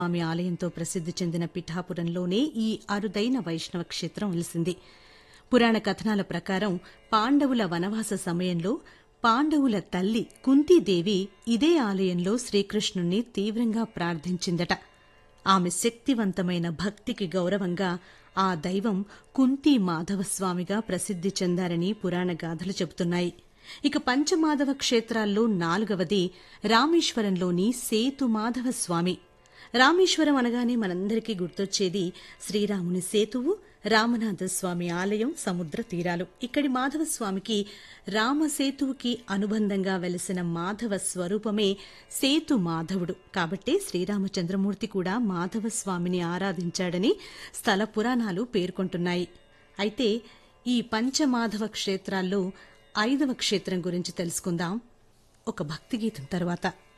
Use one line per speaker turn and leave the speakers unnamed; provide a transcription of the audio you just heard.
స్వామి ఆలయంతో ప్రసిద్ది చెందిన పిఠాపురంలోనే ఈ అరుదైన వైష్ణవ క్షేత్రం వెలిసింది పురాణ కథనాల ప్రకారం పాండవుల వనవాస సమయంలో పాండవుల తల్లి కుంతీదేవి ఇదే ఆలయంలో శ్రీకృష్ణుణ్ణి తీవ్రంగా ప్రార్థించిందట ఆమె శక్తివంతమైన భక్తికి గౌరవంగా ఆ దైవం కుంతీ మాధవస్వామిగా ప్రసిద్ది చెందారని పురాణ గాథలు చెబుతున్నాయి ఇక పంచమాధవ క్షేత్రాల్లో నాలుగవది రామేశ్వరంలోని సేతు మాధవ స్వామి రామేశ్వరం అనగానే మనందరికీ గుర్తొచ్చేది శ్రీరాముని సేతువు రామనాథ స్వామి ఆలయం సముద్ర తీరాలు ఇక్కడి మాధవ స్వామికి రామసేతువుకి అనుబంధంగా వెలసిన మాధవ స్వరూపమే సేతు మాధవుడు కాబట్టే శ్రీరామచంద్రమూర్తి కూడా మాధవ స్వామిని ఆరాధించాడని స్థల పురాణాలు పేర్కొంటున్నాయి అయితే ఈ పంచమాధవ క్షేత్రాల్లో ఐదవ క్షేత్రం గురించి తెలుసుకుందాం ఒక భక్తి గీతం తర్వాత